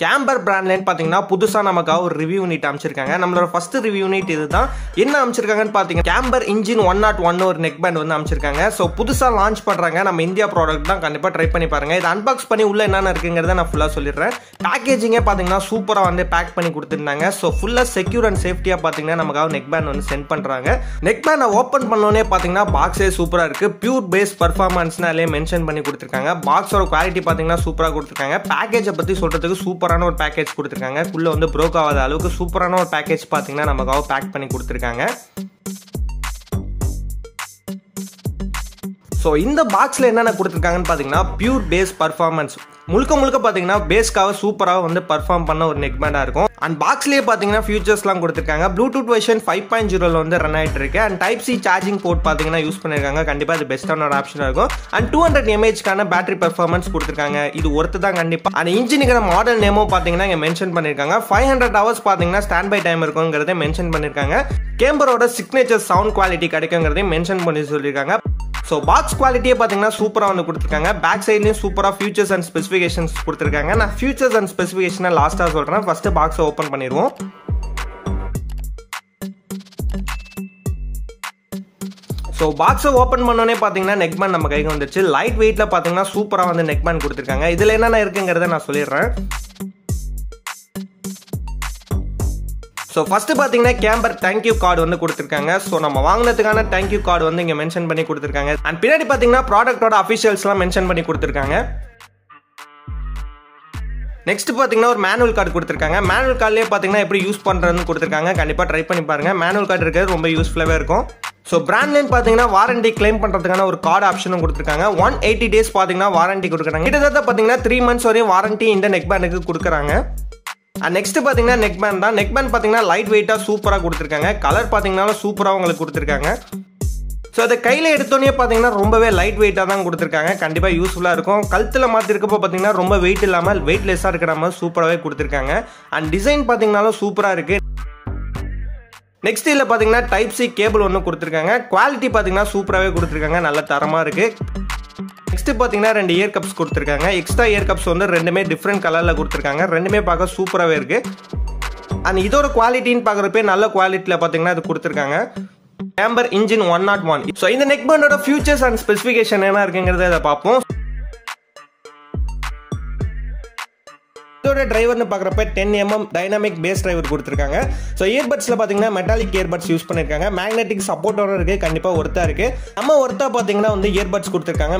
camber பிராண்ட்லேன்னு பார்த்தீங்கன்னா புதுசாக நமக்காக ஒரு ரிவ்யூ யூனிட் அமைச்சிருக்காங்க நம்மளோட ஃபர்ஸ்ட் ரிவ்யூ யூனிட் இதுதான் என்ன அமைச்சிருக்காங்கன்னு பார்த்தீங்கன்னா Kamber engine one not one ஒரு நெக் பேண்ட் வந்து அமைச்சிருக்காங்க ஸோ புதுசாக லான்ச் பண்ணுறாங்க நம்ம இந்தியா ப்ராடக்ட் தான் கண்டிப்பாக ட்ரை பண்ணி பாருங்க இதை அன்பாக்ஸ் பண்ணி உள்ள என்னென்ன இருக்குங்கிறத நான் ஃபுல்லாக சொல்லிடுறேன் பேக்கேஜிங்கே பார்த்தீங்கன்னா சூப்பராக வந்து பேக் பண்ணி கொடுத்துருந்தாங்க ஸோ ஃபுல்லாக செக்யூர் அண்ட் சேஃப்டியாக பார்த்தீங்கன்னா நமக்காக நெக் பேண்ட் வந்து சென்ட் பண்ணுறாங்க நெக் பேண்டை ஓப்பன் பண்ணோன்னே பார்த்தீங்கன்னா பாக்ஸே சூப்பராக இருக்குது பியூர் பேஸ் பர்ஃபார்மன்ஸ்னு அதிலே மென்ஷன் பண்ணி கொடுத்துருக்காங்க பாக்ஸோட குவாலிட்டி பார்த்தீங்கன்னா சூப்பராக கொடுத்துருக்காங்க பேக்கேஜை பற்றி சொல்கிறதுக்கு சூப்பரான ஒரு பேக்கேஜ் கொடுத்துருக்காங்க உள்ள வந்து ப்ரோக் ஆகாத அளவுக்கு சூப்பரான ஒரு பேக்கேஜ் பார்த்தீங்கன்னா நமக்காக பேக் பண்ணி கொடுத்துருக்காங்க ஸோ இந்த பாக்ஸில் என்னென்ன கொடுத்துருக்காங்கன்னு பார்த்தீங்கன்னா பியூர் பேஸ் பர்ஃபார்மன்ஸ் முழுக்க முழுக்க பார்த்தீங்கன்னா பேஸ்க்காக சூப்பராக வந்து பர்ஃபார்ம் பண்ண ஒரு நெக் பேண்டாக இருக்கும் அண்ட் பாக்ஸ்லேயே பார்த்தீங்கன்னா ஃபியூச்சர்ஸ்லாம் கொடுத்துருக்காங்க ப்ளூடூத் வெர்ஷன் ஃபைவ் பாயிண்ட் ஜீரோவில் வந்து ரன் ஆகிட்டு இருக்கு and type C charging port பார்த்தீங்கன்னா யூஸ் பண்ணியிருக்காங்க கண்டிப்பாக அது பெஸ்ட்டான ஒரு ஆப்ஷனாக இருக்கும் அண்ட் டூ ஹண்ட்ரட் எம்ஏஹெச்க்கான பேட்டரி பர்ஃபார்மன்ஸ் கொடுத்துருக்காங்க இது ஒருத்து தான் கண்டிப்பாக அண்ட் இன்ஜினுக்கான மாடல் நேமும் பார்த்தீங்கன்னா இங்கே மென்ஷன் பண்ணியிருக்காங்க ஃபைவ் ஹண்ட்ரட் ஹவர்ஸ் பார்த்தீங்கன்னா ஸ்டாண்ட் பை டைம் இருக்குங்கிறத மென்ஷன் பண்ணியிருக்காங்க கேம்பரோட சிக்னேச்சர் சவுண்ட் குவாலிட்டி கிடைக்குங்கிறதையும் மென்ஷன் பண்ணி சொல்லியிருக்காங்க ஸோ பாக்ஸ் குவாலிட்டியே பார்த்தீங்கன்னா சூப்பராக வந்து கொடுத்துருக்காங்க பேக் சைட்லேயும் சூப்பராக ஃபியூச்சர்ஸ் அண்ட் ஸ்பெசிஃபிகேஷன்ஸ் கொடுத்துருக்காங்க நான் ஃபியூச்சர்ஸ் அண்ட் ஸ்பெசிஃபிகேஷனை லாஸ்ட்டாக சொல்கிறேன் ஃபஸ்ட்டு பாக்ஸை ஓப்பன் பண்ணிடுவோம் ஸோ பாக்ஸை ஓப்பன் பண்ணோன்னே பார்த்தீங்கன்னா நெக் பேண்ட் நம்ம கைக்கு வந்துச்சு லைட் வெயிட்டில் பார்த்தீங்கன்னா சூப்பராக வந்து நெக் பேண்ட் கொடுத்துருக்காங்க இதில் என்னென்ன இருக்குங்கிறத நான் சொல்லிடுறேன் ஸோ ஃபஸ்ட்டு பார்த்தீங்கன்னா கேம்பர் தேங்க்யூ கார்டு வந்து கொடுத்துருக்காங்க ஸோ நம்ம வாங்கினதுக்கான தேங்க்யூ கார்டு வந்து இங்கே மென்ஷன் பண்ணி கொடுத்துருக்காங்க அண்ட் பின்னாடி பார்த்தீங்கன்னா ப்ராடக்ட்டோட அஃபிஷியல்ஸ்லாம் மென்ஷன் பண்ணி கொடுத்துருக்காங்க நெக்ஸ்ட் பார்த்தீங்கன்னா ஒரு மேனுவல் கார்டு கொடுத்துருக்காங்க மேனுவல் கார்ட்லேயே பார்த்தீங்கன்னா எப்படி யூஸ் பண்ணுறதுன்னு கொடுத்துருக்காங்க கண்டிப்பாக ட்ரை பண்ணி பாருங்க மேனுவல் கார்டு இருக்கிறது ரொம்ப யூஸ்ஃபுல்லாகவே இருக்கும் ஸோ பிராண்ட் நேம் பார்த்தீங்கன்னா வாரண்டி கிளைம் பண்ணுறதுக்கான ஒரு கார்டு ஆப்ஷனும் கொடுத்துருக்காங்க ஒன் எயிட்டி டேஸ் பார்த்தீங்கன்னா வாரண்டி கொடுக்குறாங்க கிட்டத்தட்ட பார்த்தீங்கன்னா த்ரீ மந்த்ஸ் வரையும் வாரண்டி இந்த நெக் பேண்டுக்கு கொடுக்குறாங்க அண்ட் நெக்ஸ்ட் பார்த்தீங்கன்னா நெக் பேண்ட் தான் நெக் பேண்ட் பார்த்தீங்கன்னா லைட் வெயிட்டாக சூப்பராக கொடுத்துருக்காங்க கலர் பார்த்தீங்கன்னா சூப்பராக உங்களுக்கு கொடுத்துருக்காங்க ஸோ அதை கையில் எடுத்தோன்னே பார்த்தீங்கன்னா ரொம்பவே லைட் வெயிட்டாக தான் கொடுத்துருக்காங்க கண்டிப்பாக யூஸ்ஃபுல்லாக இருக்கும் கழுத்தில் மாற்றிருக்கப்போ பார்த்தீங்கன்னா ரொம்ப வெயிட் இல்லாமல் வெயிட்லெஸ்ஸாக இருக்கிற மாதிரி சூப்பராகவே கொடுத்துருக்காங்க அண்ட் டிசைன் பார்த்தீங்கன்னாலும் சூப்பராக இருக்குது நெக்ஸ்ட் இதில் பார்த்தீங்கன்னா டைப் சி கேபிள் ஒன்று கொடுத்துருக்காங்க குவாலிட்டி பார்த்தீங்கன்னா சூப்பராகவே கொடுத்துருக்காங்க நல்ல தரமாக இருக்குது நெக்ஸ்ட் பார்த்தீங்கன்னா ரெண்டு இயர் கப்ஸ் கொடுத்துருக்காங்க எக்ஸ்ட்ரா இயர் கப்ஸ் வந்து ரெண்டுமே டிஃப்ரெண்ட் கலரில் கொடுத்துருக்காங்க ரெண்டுமே பார்க்க சூப்பராகவே இருக்குது அண்ட் இதோட குவாலிட்டின்னு பார்க்குறப்பே நல்ல குவாலிட்டியில் பார்த்தீங்கன்னா இது கொடுத்துருக்காங்க Kamber engine one not one so இந்த நெக் பேண்டோட ஃபியூச்சர்ஸ் அண்ட் ஸ்பெசிஃபிகேஷன் என்ன இருக்குங்கிறத இதை பார்ப்போம் இதோட டிரைவர்னு பார்க்குறப்ப ten mm dynamic bass driver கொடுத்துருக்காங்க ஸோ இயர்பட்ஸில் பார்த்தீங்கன்னா மெட்டாலிக் இயர்பட்ஸ் யூஸ் பண்ணியிருக்காங்க மேக்னெட்டிக் சப்போர்ட்டோட இருக்குது கண்டிப்பாக ஒர்த்தாக இருக்குது நம்ம ஒர்த்தாக பார்த்தீங்கன்னா வந்து இயர்பட்ஸ் கொடுத்துருக்காங்க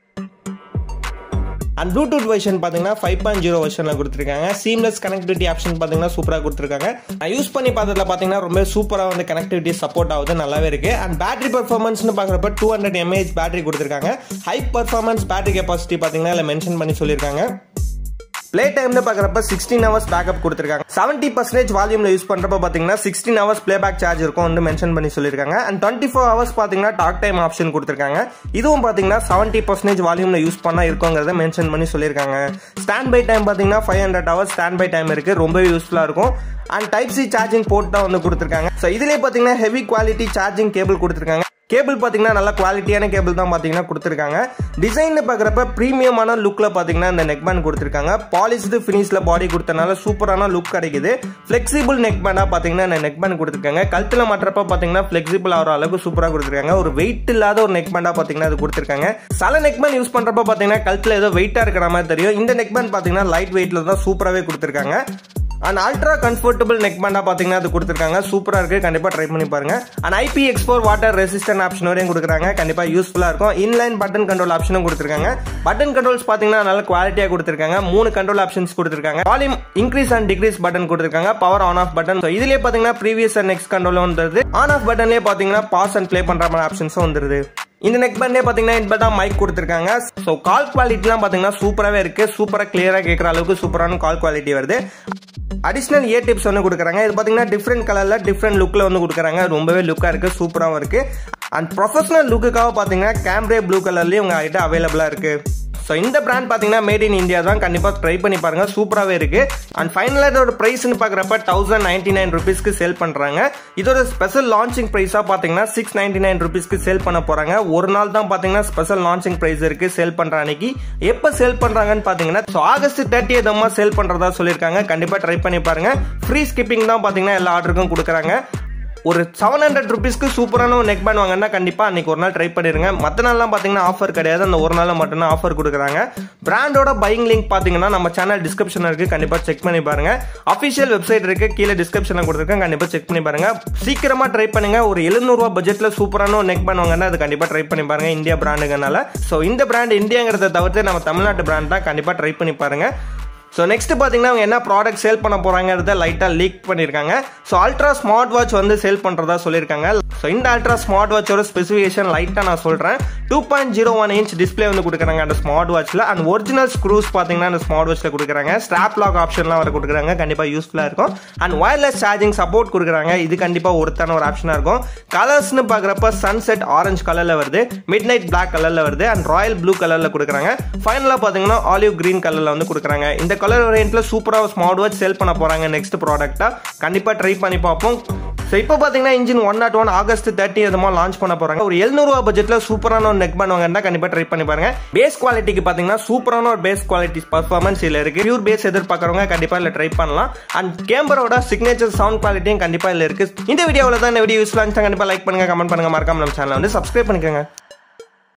அண்ட் ப்ளூடூத் வெர்ஷன் பார்த்தீங்கன்னா ஃபைவ் பாயிண்ட் ஜீரோ வெர்ஷனில் கொடுத்துருக்காங்க சீம்லெஸ் கனெக்டிவிட்டி ஆப்ஷன் பார்த்தீங்கன்னா சூப்பராக கொடுத்துருக்காங்க நான் யூஸ் பண்ணி பார்த்ததுல பார்த்தீங்கன்னா ரொம்ப சூப்பராக வந்து கனெக்டிவிட்டி சப்போர்ட் ஆகுது நல்லாவே இருக்கு அண்ட் பேட்டரி பர்ஃபார்மன்ஸ்னு பார்க்குறப்ப டூ ஹண்ட்ரட் எம்ஏஹெச் பேட்டரி கொடுத்துருக்காங்க ஹை பர்ஃபார்மன்ஸ் பேட்டரி கெப்பாசிட்டி பார்த்தீங்கன்னா இதில் மென்ஷன் பண்ணி சொல்லியிருக்காங்க பிளே டைம்ல பாக்குறப்ப சிக்ஸ்டீன் ஹவர்ஸ் பேக்கப் கொடுத்துருக்காங்க செவன்டி பர்சன்டேஜ் வால்யூம்ல யூஸ் பண்றப்ப பாத்தீங்கன்னா sixteen hours playback charge இருக்கும் வந்து மென்ஷன் பண்ணி சொல்லியிருக்காங்க அண்ட் டுவெண்ட்டி ஃபோர் ஹவர்ஸ் பாத்தீங்கன்னா டாக் டைம் ஆப்ஷன் கொடுத்துருக்காங்க இதுவும் பாத்தீங்கன்னா செவன்டி பர்சன்டேஜ் வால்யூம்ல யூஸ் பண்ணா இருக்குங்கிறத மென்ஷன் பண்ணி சொல்லியிருக்காங்க ஸ்டாண்ட் பை டைம் பாத்தீங்கன்னா five hundred hours standby time இருக்கு ரொம்ப யூஸ்ஃபுல்லா இருக்கும் and type C charging port தான் வந்து கொடுத்துருக்காங்க ஸோ இதுலேயே பார்த்தீங்கன்னா ஹெவி குவாலிட்டி சார்ஜிங் கேபிள் கொடுத்துருக்காங்க கேபிள் பார்த்தீங்கன்னா நல்ல குவாலிட்டியான கேபிள் தான் பார்த்தீங்கன்னா கொடுத்துருக்காங்க டிசைனில் பார்க்குறப்ப ப்ரீமியமான லுக்கில் பார்த்தீங்கன்னா இந்த நெக் பேண்ட் கொடுத்துருக்காங்க பாலிஷ்டு ஃபினிஷில் பாடி கொடுத்தனால சூப்பரான லுக் கிடைக்குது ஃப்ளெக்சிபிள் நெக் பேண்டாக பார்த்தீங்கன்னா இந்த நெக் பேண்ட் கொடுத்துருக்காங்க கழுத்தில் மாட்டுறப்ப பார்த்தீங்கன்னா ஃப்ளெக்சிபிள் ஆகிற அளவுக்கு சூப்பராக கொடுத்துருக்காங்க ஒரு வெயிட் இல்லாத ஒரு நெக் பேண்டாக பார்த்தீங்கன்னா அது கொடுத்துருக்காங்க சில நெக் பேண்ட் யூஸ் பண்ணுறப்ப பார்த்தீங்கன்னா கழுத்தில் ஏதோ வெயிட்டாக இருக்கிற மாதிரி தெரியும் இந்த நெக் பேண்ட் பார்த்தீங்கன்னா லைட் வெயிட்டில் தான் சூப்பராகவே கொடுத்துருக்காங்க அண்ட் அல்ட்ரா கம்ஃபர்டபுள் நெக் பேண்டா பாத்தீங்கன்னா அது கொடுத்துருக்காங்க சூப்பரா இருக்கு கண்டிப்பா ட்ரை பண்ணி பாருங்க and IP X four water resistant option வரையும் கொடுக்குறாங்க கண்டிப்பா யூஸ்ஃபுல்லா இருக்கும் இன்லைன் பட்டன் கண்ட்ரோல் ஆப்ஷனும் கொடுத்துருக்காங்க பட்டன் கண்ட்ரோல்ஸ் பாத்தீங்கன்னா நல்ல குவாலிட்டியா கொடுத்துருக்காங்க மூணு கண்ட்ரோல் ஆப்ஷன்ஸ் கொடுத்துருக்காங்க volume increase and decrease button கொடுத்துருக்காங்க power on off button so இதுலயே பாத்தீங்கன்னா ப்ரீவியஸ் அண்ட் நெக்ஸ்ட் கண்ட்ரோல் வந்துருது ஆன் ஆஃப் பட்டன்லேயே பாத்தீங்கன்னா பாஸ் அண்ட் ப்ளே பண்ற மாதிரி ஆப்ஷன்ஸும் வந்துருது இந்த நெக் பேண்ட்லேயே பார்த்தீங்கன்னா இப்போ தான் மைக் கொடுத்துருக்காங்க ஸோ கால் குவாலிட்டிலாம் பார்த்தீங்கன்னா சூப்பராகவே இருக்கு சூப்பராக கிளியராக கேட்குற அளவுக்கு சூப்பரான கால் குவாலிட்டி வருது அடிஷ்னல் இயர் டிப்ஸ் வந்து கொடுக்குறாங்க இது பார்த்தீங்கன்னா டிஃப்ரெண்ட் கலரில் டிஃப்ரெண்ட் லுக்கில் வந்து கொடுக்குறாங்க ரொம்பவே லுக்காக இருக்குது சூப்பராகவும் இருக்குது அண்ட் ப்ரொஃபஷனல் லுக்குக்காக பார்த்தீங்கன்னா கேம்ரே ப்ளூ கலர்லேயும் உங்கள் கிட்ட அவைலபிளாக இருக்குது ஸோ இந்த பிராண்ட் பார்த்தீங்கன்னா மேட் இன் இந்தியா தான் கண்டிப்பாக ட்ரை பண்ணி பாருங்க சூப்பராகவே இருக்கு அண்ட் ஃபைனலாக இதோட ப்ரைஸ்னு பார்க்குறப்ப தௌசண்ட் நைன்டி நைன் ருபீஸ்க்கு சேல் பண்ணுறாங்க இதோட ஸ்பெஷல் லான்ச்சிங் ப்ரைஸாக பார்த்தீங்கன்னா சிக்ஸ் நைன்டி நைன் ருபீஸ்க்கு சேல் பண்ண போகிறாங்க ஒரு நாள் தான் பார்த்தீங்கன்னா ஸ்பெஷல் லான்ச்சிங் ப்ரைஸ் இருக்கு சேல் பண்ணுற அன்னைக்கு எப்போ சேல் பண்ணுறாங்கன்னு பார்த்தீங்கன்னா ஸோ ஆகஸ்ட் தேர்ட்டி எதமாக சேல் பண்ணுறதா சொல்லியிருக்காங்க கண்டிப்பாக ட்ரை பண்ணி பாருங்க ஃப்ரீ ஸ்கிப்பிங் தான் பார்த்தீங்கன்னா எல்லா ஆர்டருக்கும் கொடுக்குறாங்க ஒரு செவன் ஹண்ட்ரட் ருபீஸ்க்கு சூப்பரான ஒரு நெக் பேண்ட் வாங்கன்னா கண்டிப்பாக அன்றைக்கி ஒரு நாள் ட்ரை பண்ணிடுங்க மற்ற நாள்லாம் பார்த்தீங்கன்னா ஆஃபர் கிடையாது அந்த ஒரு நாளில் மட்டும்தான் ஆஃபர் கொடுக்குறாங்க பிராண்டோட பையிங் லிங்க் பார்த்தீங்கன்னா நம்ம சேனல் டிஸ்கிரிப்ஷனில் இருக்குது கண்டிப்பாக செக் பண்ணி பாருங்க அஃபிஷியல் வெப்சைட் இருக்குது கீழே டிஸ்கிரிப்ஷனில் கொடுத்துருக்கேன் கண்டிப்பாக செக் பண்ணி பாருங்க சீக்கிரமாக ட்ரை பண்ணுங்க ஒரு எழுநூறுவா பட்ஜெட்டில் சூப்பரான ஒரு நெக் பேண்ட் வாங்கன்னா அது கண்டிப்பாக ட்ரை பண்ணி பாருங்க இந்தியா பிராண்டுங்கனால ஸோ இந்த பிராண்ட் இந்தியாங்கிறத தவிர்த்து நம்ம தமிழ்நாட்டு பிராண்ட் தான் கண்டிப்பாக ட்ரை பண்ணி பாருங்க ஸோ நெக்ஸ்ட் பார்த்தீங்கன்னா அவங்க என்ன ப்ராடக்ட் சேல் பண்ண போகிறாங்கிறத லைட்டாக லீக் பண்ணியிருக்காங்க ஸோ அல்ட்ரா ஸ்மார்ட் வாட்ச் வந்து சேல் பண்ணுறதா சொல்லியிருக்காங்க ஸோ இந்த அல்ட்ரா ஸ்மார்ட் வாட்சோட ஸ்பெசிஃபிகேஷன் லைட்டாக நான் சொல்கிறேன் two point zero one inch display வந்து கொடுக்குறாங்க அந்த ஸ்மார்ட் வாட்ச்சில் அண்ட் ஒரிஜினல் ஸ்க்ரூஸ் பார்த்தீங்கன்னா அந்த ஸ்மார்ட் வாட்ச்சில் கொடுக்குறாங்க ஸ்ட்ராப் லாக் ஆப்ஷன்லாம் வர கொடுக்குறாங்க கண்டிப்பாக யூஸ்ஃபுல்லாக இருக்கும் அண்ட் ஒயர்லெஸ் சார்ஜிங் சப்போர்ட் கொடுக்குறாங்க இது கண்டிப்பாக ஒருத்தான ஒரு ஆப்ஷனாக இருக்கும் கலர்ஸ்னு பார்க்குறப்ப சன்செட் ஆரஞ்சு கலரில் வருது மிட் நைட் பிளாக் கலரில் வருது அண்ட் ராயல் ப்ளூ கலரில் கொடுக்குறாங்க ஃபைனலாக பார்த்தீங்கன்னா ஆலிவ் கிரீன் கலரில் வந்து கொடுக்குறாங்க இந்த கலர் வேரியண்ட்டில் சூப்பராக ஸ்மார்ட் வாட்ச் சேல் பண்ண போகிறாங்க நெக்ஸ்ட் ப்ராடக்ட்டாக கண்டிப்பாக ட்ரை பண்ணி பார்ப்போம் ஸோ இப்போ பார்த்தீங்கன்னா engine one not one August thirty எதுமா லான்ச் பண்ண போகிறாங்க ஒரு எழுநூறுவா பட்ஜெட்டில் சூப்பரான ஒரு நெக் பண்ணுவாங்கன்னா கண்டிப்பாக ட்ரை பண்ணி பாருங்க பேஸ் குவாலிட்டிக்கு பார்த்தீங்கன்னா சூப்பரான ஒரு பேஸ் குவாலிட்டி பர்ஃபார்மன்ஸ் இதில் இருக்குது பியூர் பேஸ் எதிர்பார்க்குறவங்க கண்டிப்பாக இல்லை ட்ரை பண்ணலாம் அண்ட் கேமரோட சிக்னேச்சர் சவுண்ட் குவாலிட்டியும் கண்டிப்பாக இதில் இருக்குது இந்த வீடியோவில் தான் இந்த வீடியோ யூஸ்ஃபுல்லாக இருந்துச்சு கண்டிப்பாக லைக் பண்ணுங்கள் கமெண்ட் பண்ணுங்கள் மறக்காம நம்ம சேனலை வந்து சப்ஸ்கிரைப் பண்ணிக்கோங்க